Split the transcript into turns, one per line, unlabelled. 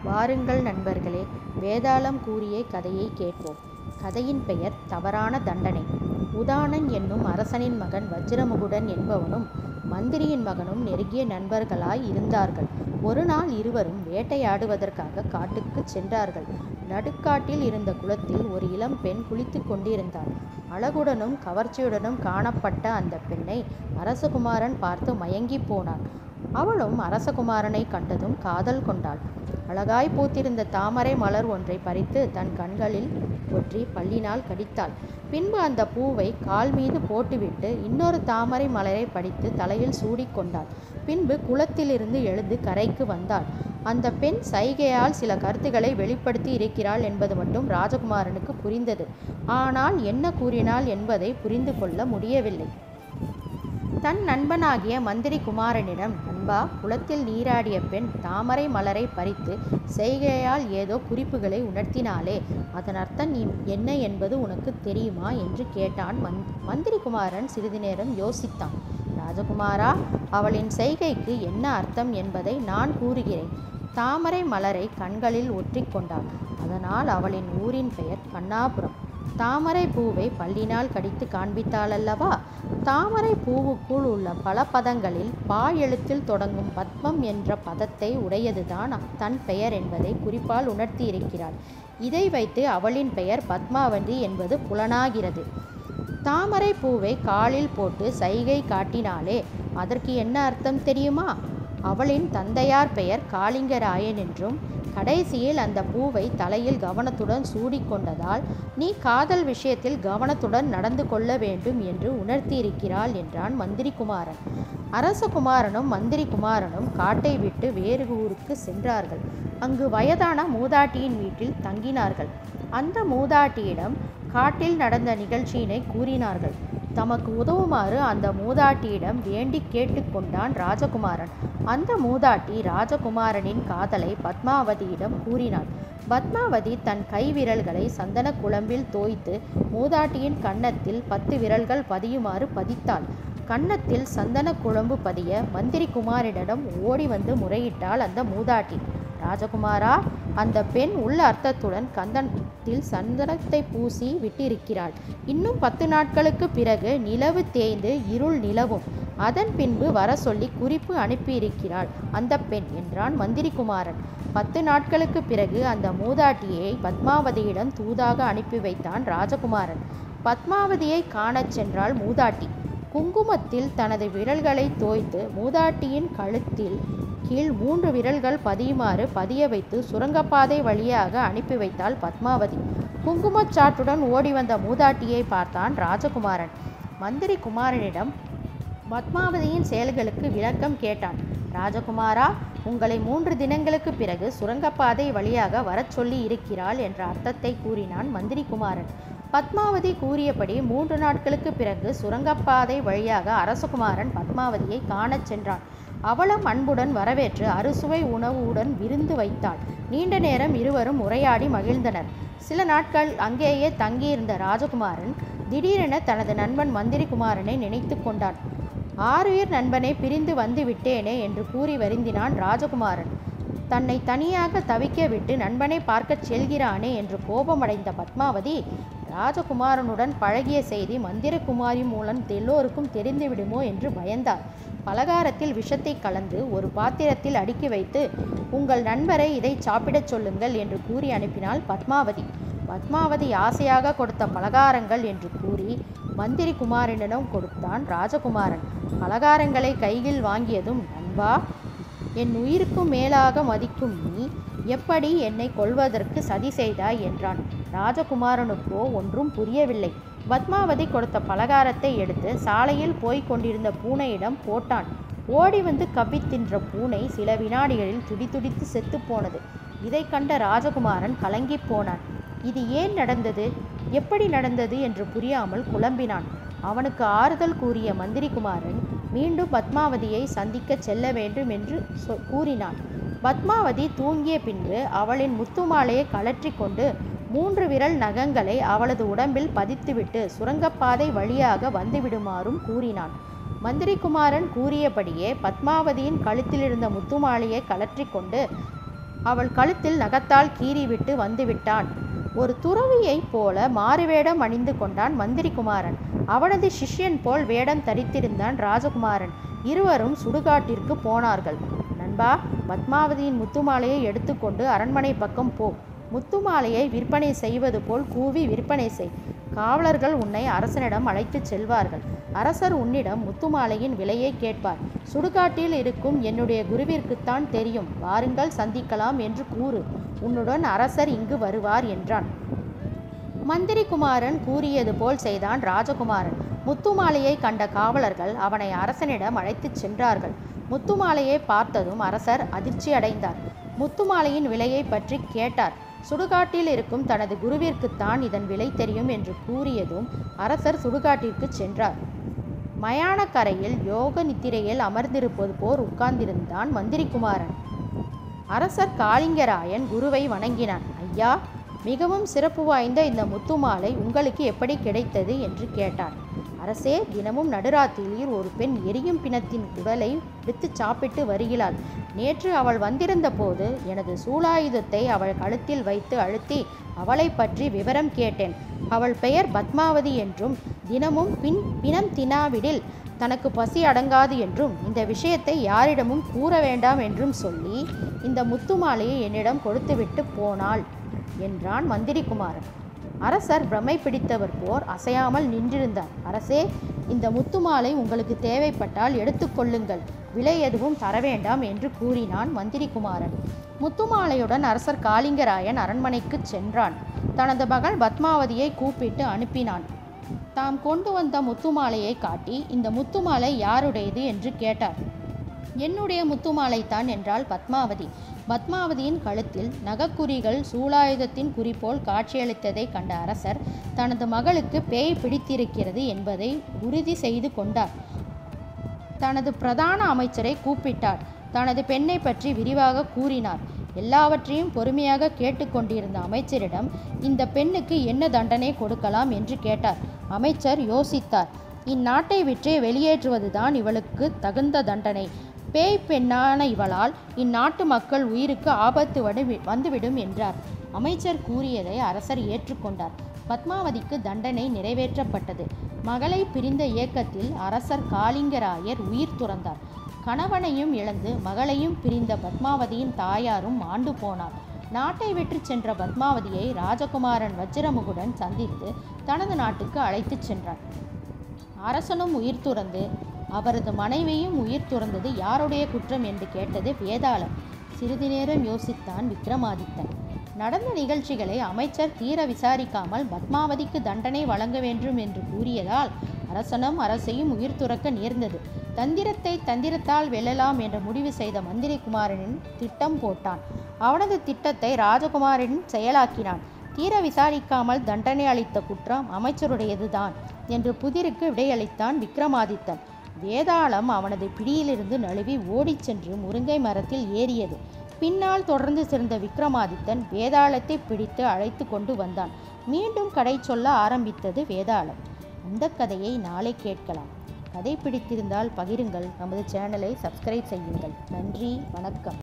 வாருங்கள் நண்பர்களே வேதாளம் கூறிய கதையை கேட்போம் கதையின் பெயர் தவறான தண்டனை உதானன் என்னும் அரசனின் மகன் வஜ்ரமுகுடன் என்பவனும் மந்திரியின் மகனும் நெருங்கிய நண்பர்களாய் இருந்தார்கள் ஒரு நாள் இருவரும் வேட்டையாடுவதற்காக காட்டுக்கு சென்றார்கள் நடுக்காட்டில் இருந்த குளத்தில் ஒரு இளம் பெண் குளித்து கொண்டிருந்தாள் அழகுடனும் கவர்ச்சியுடனும் காணப்பட்ட அந்த பெண்ணை அரசகுமாரன் பார்த்து மயங்கி போனான் அவளும் அரசகுமாரனை கண்டதும் காதல் கொண்டாள் அழகாய் பூத்திருந்த தாமரை மலர் ஒன்றை பறித்து தன் கண்களில் ஒற்றி பல்லினால் கடித்தாள் பின்பு அந்த பூவை கால் மீது போட்டுவிட்டு இன்னொரு தாமரை மலரை படித்து தலையில் சூடிக்கொண்டாள் பின்பு குளத்திலிருந்து எழுந்து கரைக்கு வந்தாள் அந்த பெண் சைகையால் சில கருத்துக்களை வெளிப்படுத்தி இருக்கிறாள் என்பது மட்டும் ராஜகுமாரனுக்கு புரிந்தது ஆனால் என்ன கூறினாள் என்பதை புரிந்து கொள்ள முடியவில்லை தன் நண்பனாகிய மந்திரி குமாரனிடம் நண்பா குளத்தில் நீராடிய பெண் தாமரை மலரை பறித்து செய்கையால் ஏதோ குறிப்புகளை உணர்த்தினாலே அதன் அர்த்தம் என்ன என்பது உனக்கு தெரியுமா என்று கேட்டான் மந் மந்திரி குமாரன் சிறிது நேரம் யோசித்தான் ராஜகுமாரா அவளின் செய்கைக்கு என்ன அர்த்தம் என்பதை நான் கூறுகிறேன் தாமரை மலரை கண்களில் ஒற்றிக்கொண்டாள் அதனால் அவளின் ஊரின் பெயர் கண்ணாபுரம் தாமரை பூவை பல்லினால் கடித்து காண்பித்தாள் அல்லவா தாமரை பூவுக்குள் உள்ள பல பதங்களில் பா எழுத்தில் தொடங்கும் பத்மம் என்ற பதத்தை உடையதுதான் தன் பெயர் என்பதை குறிப்பால் உணர்த்தியிருக்கிறாள் இதை வைத்து அவளின் பெயர் பத்மாவதி என்பது புலனாகிறது தாமரை பூவை காலில் போட்டு சைகை காட்டினாலே அதற்கு என்ன அர்த்தம் தெரியுமா அவளின் தந்தையார் பெயர் காளிங்கராயன் என்றும் கடைசியில் அந்த பூவை தலையில் கவனத்துடன் சூடிக்கொண்டதால் நீ காதல் விஷயத்தில் கவனத்துடன் நடந்து கொள்ள வேண்டும் என்று உணர்த்தியிருக்கிறாள் என்றான் மந்திரி குமாரன் அரசகுமாரனும் மந்திரி குமாரனும் காட்டை விட்டு வேறு ஊருக்கு சென்றார்கள் அங்கு வயதான மூதாட்டியின் வீட்டில் தங்கினார்கள் அந்த மூதாட்டியிடம் காட்டில் நடந்த நிகழ்ச்சியினை கூறினார்கள் தமக்கு உதவுமாறு அந்த மூதாட்டியிடம் வேண்டி கேட்டுக்கொண்டான் ராஜகுமாரன் அந்த மூதாட்டி ராஜகுமாரனின் காதலை பத்மாவதியிடம் கூறினாள் பத்மாவதி தன் கை விரல்களை சந்தன குழம்பில் தோய்த்து மூதாட்டியின் கன்னத்தில் பத்து விரல்கள் பதியுமாறு பதித்தாள் கன்னத்தில் சந்தன குழம்பு பதிய மந்திரி குமாரிடம் ஓடி வந்து முறையிட்டாள் அந்த மூதாட்டி ராஜகுமாரா அந்த பெண் உள்ள அர்த்தத்துடன் கந்தனத்தில் சந்தனத்தை பூசி விட்டிருக்கிறாள் இன்னும் பத்து நாட்களுக்கு பிறகு நிலவு தேய்ந்து இருள் நிலவும் அதன் பின்பு வர சொல்லி குறிப்பு அனுப்பியிருக்கிறாள் அந்த பெண் என்றான் மந்திரி குமாரன் பத்து நாட்களுக்கு பிறகு அந்த மூதாட்டியை பத்மாவதியிடம் தூதாக அனுப்பி வைத்தான் ராஜகுமாரன் பத்மாவதியை காணச் சென்றாள் மூதாட்டி குங்குமத்தில் தனது விரல்களை தோய்த்து மூதாட்டியின் கழுத்தில் கீழ் மூன்று விரல்கள் பதியுமாறு பதிய வைத்து சுரங்கப்பாதை வழியாக அனுப்பி வைத்தாள் பத்மாவதி குங்குமச்சாற்றுடன் ஓடி வந்த மூதாட்டியை பார்த்தான் ராஜகுமாரன் மந்திரி குமாரனிடம் பத்மாவதியின் செயல்களுக்கு விளக்கம் கேட்டான் ராஜகுமாரா உங்களை மூன்று தினங்களுக்கு பிறகு சுரங்கப்பாதை வழியாக வரச் சொல்லி இருக்கிறாள் என்ற அர்த்தத்தை கூறினான் மந்திரி குமாரன் பத்மாவதி கூறியபடி மூன்று நாட்களுக்கு பிறகு சுரங்கப்பாதை வழியாக அரசகுமாரன் பத்மாவதியை காணச் சென்றான் அவளும் அன்புடன் வரவேற்று அறுசுவை உணவுடன் விருந்து வைத்தாள் நீண்ட நேரம் இருவரும் உரையாடி மகிழ்ந்தனர் சில நாட்கள் அங்கேயே தங்கியிருந்த ராஜகுமாரன் திடீரென தனது நண்பன் மந்திரி குமாரனை நினைத்து கொண்டான் ஆறுயிர் நண்பனை பிரிந்து வந்து விட்டேனே என்று கூறி வருந்தினான் ராஜகுமாரன் தன்னை தனியாக தவிக்க விட்டு நண்பனை பார்க்கச் செல்கிறானே என்று கோபமடைந்த பத்மாவதி ராஜகுமாரனுடன் பழகிய செய்தி மந்திரகுமாரி மூலம் எல்லோருக்கும் தெரிந்துவிடுமோ என்று பயந்தார் பலகாரத்தில் விஷத்தை கலந்து ஒரு பாத்திரத்தில் அடுக்கி வைத்து உங்கள் நண்பரை இதை சாப்பிடச் சொல்லுங்கள் என்று கூறி அனுப்பினாள் பத்மாவதி பத்மாவதி ஆசையாக கொடுத்த பலகாரங்கள் என்று கூறி மந்திரி குமாரனிடம் கொடுத்தான் ராஜகுமாரன் பலகாரங்களை கையில் வாங்கியதும் நண்பா என் உயிருக்கும் மேலாக மதிக்கும் நீ எப்படி என்னை கொள்வதற்கு சதி செய்தாய் என்றான் ராஜகுமாரனுக்கோ ஒன்றும் புரியவில்லை பத்மாவதி கொடுத்த பலகாரத்தை எடுத்து சாலையில் போய்க் கொண்டிருந்த பூனையிடம் போட்டான் ஓடி வந்து கவ்வி தின்ற பூனை சில வினாடிகளில் துடிதுடித்து செத்துப் போனது இதை கண்ட ராஜகுமாரன் கலங்கிப் போனான் இது ஏன் நடந்தது எப்படி நடந்தது என்று புரியாமல் குழம்பினான் அவனுக்கு ஆறுதல் கூறிய மந்திரிகுமாரன் மீண்டும் பத்மாவதியை சந்திக்க செல்ல வேண்டும் என்று சொ- கூறினான் பத்மாவதி தூங்கிய பின்பு அவளின் முத்துமாலையை கழற்றி கொண்டு மூன்று விரல் நகங்களை அவளது உடம்பில் பதித்துவிட்டு சுரங்கப்பாதை வழியாக வந்துவிடுமாறும் கூறினான் மந்திரிகுமாரன் கூறியபடியே பத்மாவதியின் கழுத்திலிருந்த முத்துமாலையை கழற்றிக் கொண்டு அவள் கழுத்தில் நகத்தால் கீறிவிட்டு வந்துவிட்டான் ஒரு துறவியைப் போல மாறுவேடம் அணிந்து கொண்டான் மந்திரி குமாரன் அவனது சிஷ்யன் போல் வேடம் தரித்திருந்தான் ராஜகுமாரன் இருவரும் சுடுகாட்டிற்கு போனார்கள் நண்பா பத்மாவதியின் முத்துமாலையை எடுத்துக்கொண்டு அரண்மனை பக்கம் போ முத்துமாலையை விற்பனை செய்வது போல் கூவி விற்பனை செய் காவலர்கள் உன்னை அரசனிடம் அழைத்துச் செல்வார்கள் அரசர் உன்னிடம் முத்துமாலையின் விலையை கேட்பார் சுடுகாட்டில் இருக்கும் என்னுடைய குருவிற்குத்தான் தெரியும் வாருங்கள் சந்திக்கலாம் என்று கூறு உன்னுடன் அரசர் இங்கு வருவார் என்றான் மந்திரி குமாரன் கூறியது போல் செய்தான் ராஜகுமாரன் முத்துமாலையை கண்ட காவலர்கள் அவனை அரசனிடம் அழைத்துச் சென்றார்கள் முத்துமாலையை பார்த்ததும் அரசர் அதிர்ச்சி அடைந்தார் முத்துமாலையின் விலையை பற்றி கேட்டார் சுடுகாட்டில் இருக்கும் தனது குருவிற்குத்தான் இதன் விலை தெரியும் என்று கூறியதும் அரசர் சுடுகாட்டிற்கு சென்றார் மயானக்கரையில் யோக நித்திரையில் அமர்ந்திருப்பது போர் உட்கார்ந்திருந்தான் மந்திரி குமாரன் அரசர் காளிங்கராயன் குருவை வணங்கினான் ஐயா மிகவும் சிறப்பு வாய்ந்த இந்த முத்துமாலை உங்களுக்கு எப்படி கிடைத்தது என்று கேட்டார் அரசே தினமும் நடுராத்திரியில் ஒரு பெண் எரியும் பிணத்தின் உடலை எடுத்து சாப்பிட்டு வருகிறாள் நேற்று அவள் வந்திருந்த போது எனது சூலாயுதத்தை அவள் கழுத்தில் வைத்து அழுத்தி அவளை பற்றி விவரம் கேட்டேன் அவள் பெயர் பத்மாவதி என்றும் தினமும் பின் பிணம் தினாவிடில் தனக்கு பசி அடங்காது என்றும் இந்த விஷயத்தை யாரிடமும் கூற வேண்டாம் என்றும் சொல்லி இந்த முத்துமாலையை என்னிடம் கொடுத்துவிட்டு போனாள் என்றான் மந்திரி குமாரன் அரசர் பிரமை பிடித்தவர் போர் அசையாமல் நின்றிருந்தார் அரசே இந்த முத்துமாலை உங்களுக்கு தேவைப்பட்டால் எடுத்துக்கொள்ளுங்கள் விலை எதுவும் தர வேண்டாம் என்று கூறினான் மந்திரி குமாரன் முத்துமாலையுடன் அரசர் காளிங்கராயன் அரண்மனைக்கு சென்றான் தனது மகள் பத்மாவதியை கூப்பிட்டு அனுப்பினான் தாம் கொண்டு வந்த முத்துமாலையை காட்டி இந்த முத்துமாலை யாருடையது என்று கேட்டார் என்னுடைய முத்துமாலைத்தான் என்றாள் பத்மாவதி பத்மாவதியின் கழுத்தில் நகக்குறிகள் சூலாயுதத்தின் குறிப்போல் காட்சியளித்ததை கண்ட அரசர் தனது மகளுக்கு பேய் பிடித்திருக்கிறது என்பதை உறுதி செய்து கொண்டார் தனது பிரதான அமைச்சரை கூப்பிட்டார் தனது பெண்ணை பற்றி விரிவாக கூறினார் எல்லாவற்றையும் பொறுமையாக கேட்டுக்கொண்டிருந்த அமைச்சரிடம் இந்த பெண்ணுக்கு என்ன தண்டனை கொடுக்கலாம் என்று கேட்டார் அமைச்சர் யோசித்தார் இந்நாட்டை விற்றே வெளியேற்றுவதுதான் இவளுக்கு தகுந்த தண்டனை பேய் பெண்ணான இவளால் இந்நாட்டு மக்கள் உயிருக்கு ஆபத்து வடு- வந்துவிடும் என்றார் அமைச்சர் கூறியதை அரசர் ஏற்றுக்கொண்டார் பத்மாவதிக்கு தண்டனை நிறைவேற்றப்பட்டது மகளை பிரிந்த இயக்கத்தில் அரசர் காளிங்கராயர் உயிர் துறந்தார் கணவனையும் இழந்து மகளையும் பிரிந்த பத்மாவதியின் தாயாரும் ஆண்டு போனார் நாட்டை விட்டு சென்ற பத்மாவதியை ராஜகுமாரன் வஜ்ரமுகுடன் சந்தித்து தனது நாட்டுக்கு அழைத்துச் சென்றார் அரசனும் உயிர் துறந்து அவரது மனைவியும் உயிர் துறந்தது யாருடைய குற்றம் என்று கேட்டது வேதாளம் சிறிது நேரம் யோசித்தான் விக்ரமாதித்தன் நடந்த நிகழ்ச்சிகளை அமைச்சர் தீர விசாரிக்காமல் பத்மாவதிக்கு தண்டனை வழங்க வேண்டும் என்று கூறியதால் அரசனும் அரசையும் உயிர் துறக்க நேர்ந்தது தந்திரத்தை தந்திரத்தால் வெல்லலாம் என்று முடிவு செய்த மந்திரி குமாரனின் திட்டம் போட்டான் அவனது திட்டத்தை ராஜகுமாரன் செயலாக்கினான் தீர விசாரிக்காமல் தண்டனை அளித்த குற்றம் அமைச்சருடையதுதான் என்று புதிருக்கு விடையளித்தான் விக்ரமாதித்தன் வேதாளம் அவனது பிடியிலிருந்து நழுவி ஓடிச் சென்று முருங்கை மரத்தில் ஏறியது பின்னால் தொடர்ந்து சிறந்த விக்ரமாதித்தன் வேதாளத்தை பிடித்து அழைத்து கொண்டு வந்தான் மீண்டும் கதை சொல்ல ஆரம்பித்தது வேதாளம் அந்த கதையை நாளை கேட்கலாம் கதை பிடித்திருந்தால் பகிருங்கள் நமது சேனலை சப்ஸ்கிரைப் செய்யுங்கள் நன்றி வணக்கம்